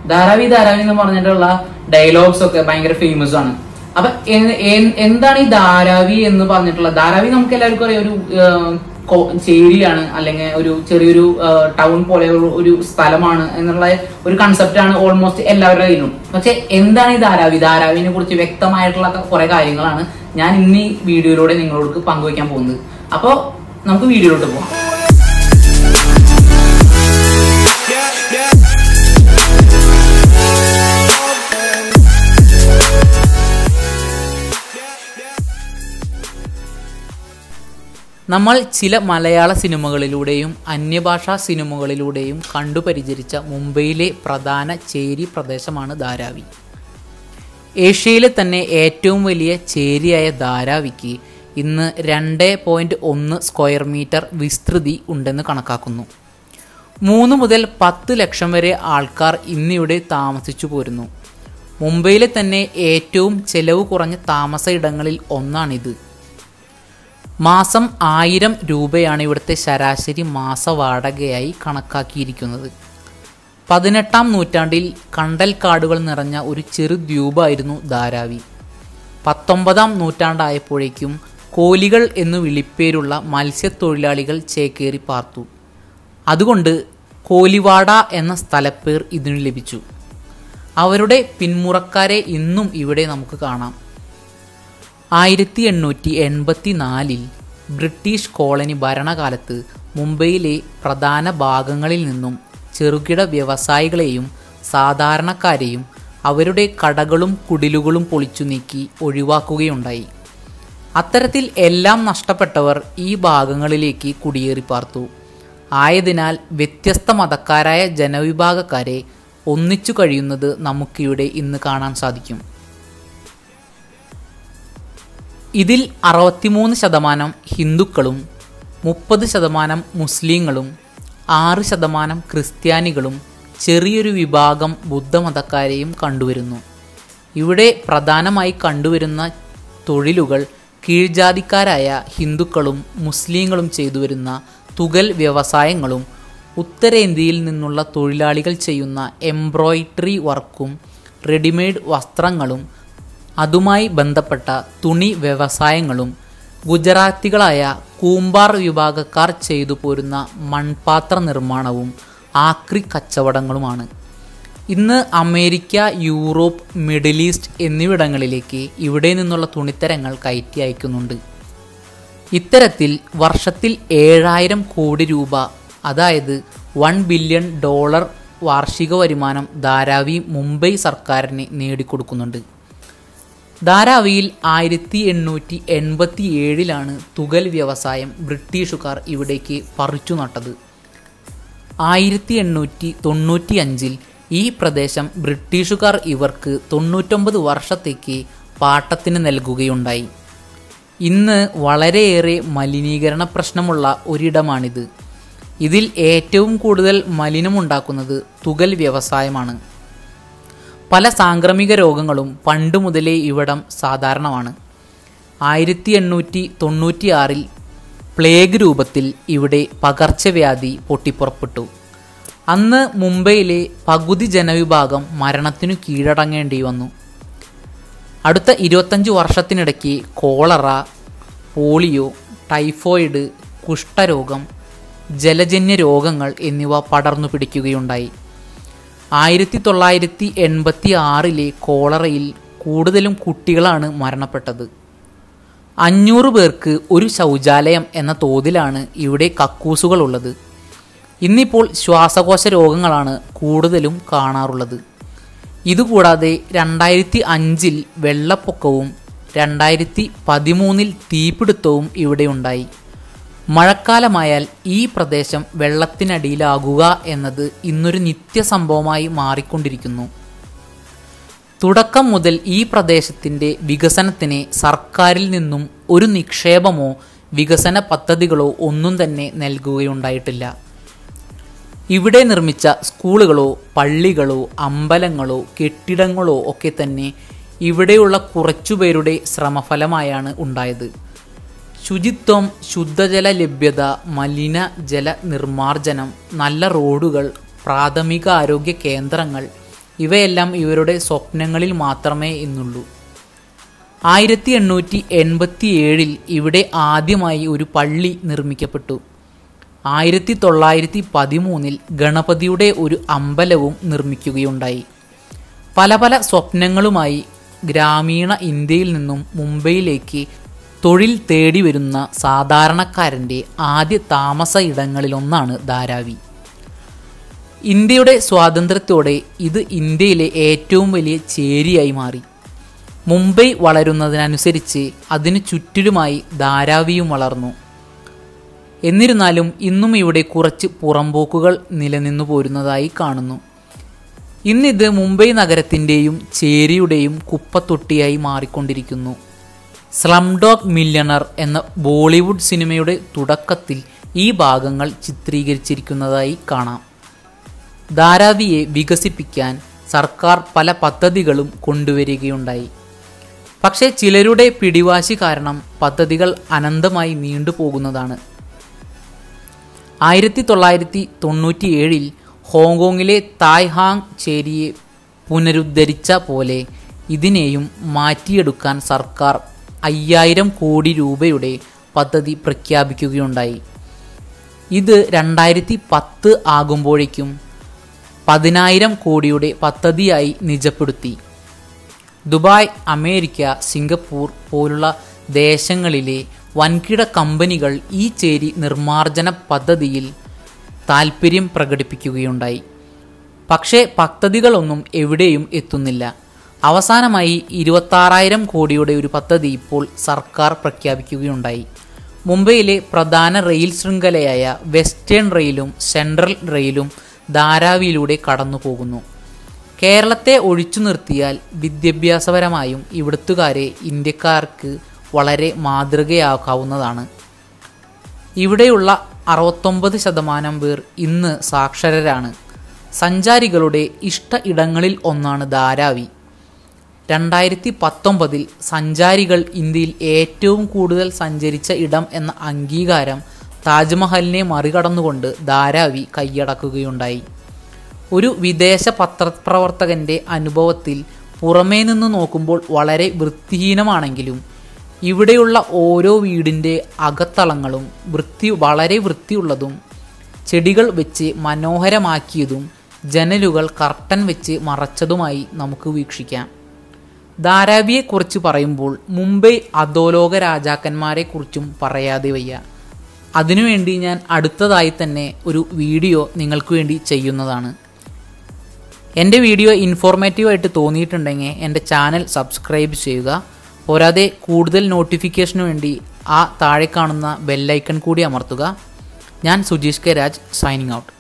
ധാരാവി ധാരാവി എന്ന് പറഞ്ഞിട്ടുള്ള ഡയലോഗ്സ് ഒക്കെ ഭയങ്കര ഫേമസ് ആണ് അപ്പൊ എ- എ- എന്താണ് ഈ ധാരാവി എന്ന് പറഞ്ഞിട്ടുള്ള ധാരാവി നമുക്ക് എല്ലാവർക്കും അറിയാം ഒരു ഏഹ്, കോ- ചേരിയാണ് അല്ലെങ്കിൽ ഒരു ചെറിയൊരു ടൗൺ പോലെ ഒരു- ഒരു സ്ഥലമാണ് എന്നുള്ള ഒരു കൺസെപ്റ്റ് ആണ് ഓൾമോസ്റ്റ് എല്ലാവരുടെ കയ്യിലും പക്ഷെ എന്താണ് ഈ ധാരാവി ധാരാവിനെ കുറിച്ച് വ്യക്തമായിട്ടുള്ള കുറെ കാര്യങ്ങളാണ് ഞാൻ ഇന്ന് ഈ വീഡിയോയിലൂടെ നിങ്ങളോട് പങ്കുവയ്ക്കാൻ പോകുന്നത് അപ്പോ നമുക്ക് വീഡിയോയിലോട്ട് പോകാം നമ്മൾ ചില മലയാള സിനിമകളിലൂടെയും അന്യഭാഷാ സിനിമകളിലൂടെയും കണ്ടുപരിചരിച്ച മുംബൈയിലെ പ്രധാന ചേരി പ്രദേശമാണ് ധാരാവി ഏഷ്യയിലെ തന്നെ ഏറ്റവും വലിയ ചേരിയായ ധാരാവിക്ക് ഇന്ന് രണ്ട് പോയിന്റ് ഒന്ന് സ്ക്വയർ മീറ്റർ വിസ്തൃതി ഉണ്ടെന്ന് കണക്കാക്കുന്നു മൂന്ന് മുതൽ പത്ത് ലക്ഷം വരെ ആൾക്കാർ ഇന്നിവിടെ താമസിച്ചു പോരുന്നു മുംബൈയിലെ തന്നെ ഏറ്റവും ചെലവ് കുറഞ്ഞ താമസ ഇടങ്ങളിൽ ഒന്നാണിത് മാസം ആയിരം രൂപയാണ് ഇവിടുത്തെ ശരാശരി മാസ വാടകയായി കണക്കാക്കിയിരിക്കുന്നത് പതിനെട്ടാം നൂറ്റാണ്ടിൽ കണ്ടൽക്കാടുകൾ നിറഞ്ഞ ഒരു ചെറു ദ്വീപായിരുന്നു ധാരാവി പത്തൊമ്പതാം നൂറ്റാണ്ടായപ്പോഴേക്കും കോലികൾ എന്നു വിളിപ്പേരുള്ള മത്സ്യത്തൊഴിലാളികൾ ചേക്കേറി പാർത്തു അതുകൊണ്ട് കോലിവാട എന്ന സ്ഥലപ്പേർ ഇതിനു ലഭിച്ചു അവരുടെ പിന്മുറക്കാരെ ഇന്നും ഇവിടെ നമുക്ക് കാണാം ആയിരത്തി എണ്ണൂറ്റി എൺപത്തി നാലിൽ ബ്രിട്ടീഷ് കോളനി ഭരണകാലത്ത് മുംബൈയിലെ പ്രധാന ഭാഗങ്ങളിൽ നിന്നും ചെറുകിട വ്യവസായികളെയും സാധാരണക്കാരെയും അവരുടെ കടകളും കുടിലുകളും പൊളിച്ചു നീക്കി ഒഴിവാക്കുകയുണ്ടായി അത്തരത്തിൽ എല്ലാം നഷ്ടപ്പെട്ടവർ ഈ ഭാഗങ്ങളിലേക്ക് കുടിയേറി പാർത്തു ആയതിനാൽ വ്യത്യസ്ത മതക്കാരായ ജനവിഭാഗക്കാരെ ഒന്നിച്ചു കഴിയുന്നത് നമുക്കിവിടെ ഇന്ന് കാണാൻ സാധിക്കും ഇതിൽ അറുപത്തിമൂന്ന് ശതമാനം ഹിന്ദുക്കളും മുപ്പത് ശതമാനം മുസ്ലിങ്ങളും ആറ് ശതമാനം ക്രിസ്ത്യാനികളും ചെറിയൊരു വിഭാഗം ബുദ്ധമതക്കാരെയും കണ്ടുവരുന്നു ഇവിടെ പ്രധാനമായി കണ്ടുവരുന്ന തൊഴിലുകൾ കീഴ്ജാതിക്കാരായ ഹിന്ദുക്കളും മുസ്ലിങ്ങളും ചെയ്തു വരുന്ന തുകൽ വ്യവസായങ്ങളും ഉത്തരേന്ത്യയിൽ നിന്നുള്ള തൊഴിലാളികൾ ചെയ്യുന്ന എംബ്രോയിഡറി വർക്കും റെഡിമെയ്ഡ് വസ്ത്രങ്ങളും അതുമായി ബന്ധപ്പെട്ട തുണി വ്യവസായങ്ങളും ഗുജറാത്തികളായ കൂമ്പാർ വിഭാഗക്കാർ ചെയ്തു പോരുന്ന മൺപാത്ര നിർമ്മാണവും ആക്രി കച്ചവടങ്ങളുമാണ് ഇന്ന് അമേരിക്ക യൂറോപ്പ് മിഡിൽ ഈസ്റ്റ് എന്നിവിടങ്ങളിലേക്ക് ഇവിടെ നിന്നുള്ള തുണിത്തരങ്ങൾ കയറ്റി അയക്കുന്നുണ്ട് ഇത്തരത്തിൽ വർഷത്തിൽ ഏഴായിരം കോടി രൂപ അതായത് വൺ ബില്യൺ ഡോളർ വാർഷിക വരുമാനം ധാരാവി മുംബൈ സർക്കാരിന് നേടിക്കൊടുക്കുന്നുണ്ട് ധാരാവിയിൽ ആയിരത്തി എണ്ണൂറ്റി എൺപത്തി ഏഴിലാണ് തുകൽ വ്യവസായം ബ്രിട്ടീഷുകാർ ഇവിടേക്ക് പറിച്ചു നട്ടത് ആയിരത്തി എണ്ണൂറ്റി തൊണ്ണൂറ്റി അഞ്ചിൽ ഈ പ്രദേശം ബ്രിട്ടീഷുകാർ ഇവർക്ക് തൊണ്ണൂറ്റൊമ്പത് വർഷത്തേക്ക് പാട്ടത്തിന് നൽകുകയുണ്ടായി ഇന്ന് വളരെയേറെ മലിനീകരണ പ്രശ്നമുള്ള ഒരിടമാണിത് ഇതിൽ ഏറ്റവും കൂടുതൽ മലിനമുണ്ടാക്കുന്നത് തുകൽ വ്യവസായമാണ് പല സാംക്രമിക രോഗങ്ങളും പണ്ടു മുതലേ ഇവിടം സാധാരണമാണ് ആയിരത്തി എണ്ണൂറ്റി തൊണ്ണൂറ്റി ആറിൽ പ്ലേഗ് രൂപത്തിൽ ഇവിടെ പകർച്ചവ്യാധി പൊട്ടിപ്പുറപ്പെട്ടു അന്ന് മുംബൈയിലെ പകുതി ജനവിഭാഗം മരണത്തിനു കീഴടങ്ങേണ്ടി വന്നു അടുത്ത ഇരുപത്തഞ്ച് വർഷത്തിനിടയ്ക്ക് കോളറ പോളിയോ ടൈഫോയിഡ് കുഷ്ഠരോഗം ജലജന്യ രോഗങ്ങൾ എന്നിവ പടർന്നു പിടിക്കുകയുണ്ടായി ആയിരത്തി തൊള്ളായിരത്തി എൺപത്തി ആറിലെ കോളറയിൽ കൂടുതലും കുട്ടികളാണ് മരണപ്പെട്ടത് അഞ്ഞൂറ് പേർക്ക് ഒരു ശൗചാലയം എന്ന തോതിലാണ് ഇവിടെ കക്കൂസുകളുള്ളത് ഇന്നിപ്പോൾ ശ്വാസകോശ രോഗങ്ങളാണ് കൂടുതലും കാണാറുള്ളത് ഇതുകൂടാതെ രണ്ടായിരത്തി അഞ്ചിൽ വെള്ളപ്പൊക്കവും രണ്ടായിരത്തി പതിമൂന്നിൽ തീപിടുത്തവും ഇവിടെയുണ്ടായി മഴക്കാലമായാൽ ഈ പ്രദേശം വെള്ളത്തിനടിയിലാകുക എന്നത് ഇന്നൊരു നിത്യസംഭവമായി മാറിക്കൊണ്ടിരിക്കുന്നു തുടക്കം മുതൽ ഈ പ്രദേശത്തിൻ്റെ വികസനത്തിന് സർക്കാരിൽ നിന്നും ഒരു നിക്ഷേപമോ വികസന പദ്ധതികളോ ഒന്നും തന്നെ നൽകുകയുണ്ടായിട്ടില്ല ഇവിടെ നിർമ്മിച്ച സ്കൂളുകളോ പള്ളികളോ അമ്പലങ്ങളോ കെട്ടിടങ്ങളോ ഒക്കെ തന്നെ ഇവിടെയുള്ള കുറച്ചുപേരുടെ ശ്രമഫലമായാണ് ഉണ്ടായത് ശുചിത്വം ശുദ്ധജല ലഭ്യത മലിന ജല നിർമ്മാർജ്ജനം നല്ല റോഡുകൾ പ്രാഥമിക ആരോഗ്യ കേന്ദ്രങ്ങൾ ഇവയെല്ലാം ഇവരുടെ സ്വപ്നങ്ങളിൽ മാത്രമേ ഇന്നുള്ളൂ ആയിരത്തി എണ്ണൂറ്റി എൺപത്തി ഏഴിൽ ഇവിടെ ആദ്യമായി ഒരു പള്ളി നിർമ്മിക്കപ്പെട്ടു ആയിരത്തി തൊള്ളായിരത്തി പതിമൂന്നിൽ ഗണപതിയുടെ ഒരു അമ്പലവും നിർമ്മിക്കുകയുണ്ടായി പല പല സ്വപ്നങ്ങളുമായി ഗ്രാമീണ ഇന്ത്യയിൽ നിന്നും മുംബൈയിലേക്ക് തൊഴിൽ തേടി വരുന്ന സാധാരണക്കാരൻ്റെ ആദ്യ താമസ ഇടങ്ങളിലൊന്നാണ് ധാരാവി ഇന്ത്യയുടെ സ്വാതന്ത്ര്യത്തോടെ ഇത് ഇന്ത്യയിലെ ഏറ്റവും വലിയ ചേരിയായി മാറി മുംബൈ വളരുന്നതിനനുസരിച്ച് അതിനു ചുറ്റിലുമായി ധാരാവിയും വളർന്നു എന്നിരുന്നാലും ഇന്നും ഇവിടെ കുറച്ച് പുറമ്പോക്കുകൾ നിലനിന്നു പോരുന്നതായി കാണുന്നു ഇന്നിത് മുംബൈ നഗരത്തിൻ്റെയും ചേരിയുടെയും കുപ്പത്തൊട്ടിയായി മാറിക്കൊണ്ടിരിക്കുന്നു സ്ലം ഡോഗ് മില്യണർ എന്ന ബോളിവുഡ് സിനിമയുടെ തുടക്കത്തിൽ ഈ ഭാഗങ്ങൾ ചിത്രീകരിച്ചിരിക്കുന്നതായി കാണാം ധാരാവിയെ വികസിപ്പിക്കാൻ സർക്കാർ പല പദ്ധതികളും കൊണ്ടുവരികയുണ്ടായി പക്ഷേ ചിലരുടെ പിടിവാശി കാരണം പദ്ധതികൾ അനന്തമായി നീണ്ടുപോകുന്നതാണ് ആയിരത്തി തൊള്ളായിരത്തി തൊണ്ണൂറ്റി ഏഴിൽ ഹോങ്കോങ്ങിലെ തായ്ഹാങ് ചേരിയെ പുനരുദ്ധരിച്ച പോലെ ഇതിനെയും മാറ്റിയെടുക്കാൻ സർക്കാർ അയ്യായിരം കോടി രൂപയുടെ പദ്ധതി പ്രഖ്യാപിക്കുകയുണ്ടായി ഇത് രണ്ടായിരത്തി പത്ത് ആകുമ്പോഴേക്കും പതിനായിരം കോടിയുടെ പദ്ധതിയായി നിജപ്പെടുത്തി ദുബായ് അമേരിക്ക സിംഗപ്പൂർ പോലുള്ള ദേശങ്ങളിലെ വൻകിട കമ്പനികൾ ഈ ചേരി നിർമ്മാർജ്ജന പദ്ധതിയിൽ താൽപ്പര്യം പ്രകടിപ്പിക്കുകയുണ്ടായി പക്ഷേ പദ്ധതികളൊന്നും എവിടെയും എത്തുന്നില്ല അവസാനമായി ഇരുപത്താറായിരം കോടിയുടെ ഒരു പദ്ധതി ഇപ്പോൾ സർക്കാർ പ്രഖ്യാപിക്കുകയുണ്ടായി മുംബൈയിലെ പ്രധാന റെയിൽ ശൃംഖലയായ വെസ്റ്റേൺ റെയിലും സെൻട്രൽ റെയിലും ധാരാവിയിലൂടെ കടന്നു പോകുന്നു കേരളത്തെ ഒഴിച്ചു നിർത്തിയാൽ വിദ്യാഭ്യാസപരമായും ഇവിടുത്തുകാരെ ഇന്ത്യക്കാർക്ക് വളരെ മാതൃകയാക്കാവുന്നതാണ് ഇവിടെയുള്ള അറുപത്തൊമ്പത് ശതമാനം പേർ ഇന്ന് സാക്ഷരരാണ് സഞ്ചാരികളുടെ ഇഷ്ട ഇടങ്ങളിൽ ഒന്നാണ് ധാരാവി രണ്ടായിരത്തി പത്തൊമ്പതിൽ സഞ്ചാരികൾ ഇന്ത്യയിൽ ഏറ്റവും കൂടുതൽ സഞ്ചരിച്ച ഇടം എന്ന അംഗീകാരം താജ്മഹലിനെ മറികടന്നുകൊണ്ട് ധാരാവി കൈയടക്കുകയുണ്ടായി ഒരു വിദേശ പത്രപ്രവർത്തകന്റെ അനുഭവത്തിൽ പുറമേ നിന്ന് നോക്കുമ്പോൾ വളരെ വൃത്തിഹീനമാണെങ്കിലും ഇവിടെയുള്ള ഓരോ വീടിൻ്റെ അകത്തളങ്ങളും വൃത്തി വളരെ വൃത്തിയുള്ളതും ചെടികൾ വെച്ച് മനോഹരമാക്കിയതും ജനലുകൾ കർട്ടൻ വെച്ച് മറച്ചതുമായി നമുക്ക് വീക്ഷിക്കാം ധാരാവിയെക്കുറിച്ച് പറയുമ്പോൾ മുംബൈ അധോലോക രാജാക്കന്മാരെക്കുറിച്ചും പറയാതെ വയ്യ അതിനുവേണ്ടി ഞാൻ അടുത്തതായി തന്നെ ഒരു വീഡിയോ നിങ്ങൾക്ക് വേണ്ടി ചെയ്യുന്നതാണ് എൻ്റെ വീഡിയോ ഇൻഫോർമേറ്റീവായിട്ട് തോന്നിയിട്ടുണ്ടെങ്കിൽ എൻ്റെ ചാനൽ സബ്സ്ക്രൈബ് ചെയ്യുക പോരാതെ കൂടുതൽ നോട്ടിഫിക്കേഷന് വേണ്ടി ആ താഴെ കാണുന്ന ബെല്ലൈക്കൺ കൂടി അമർത്തുക ഞാൻ Sujeesh K Raj signing out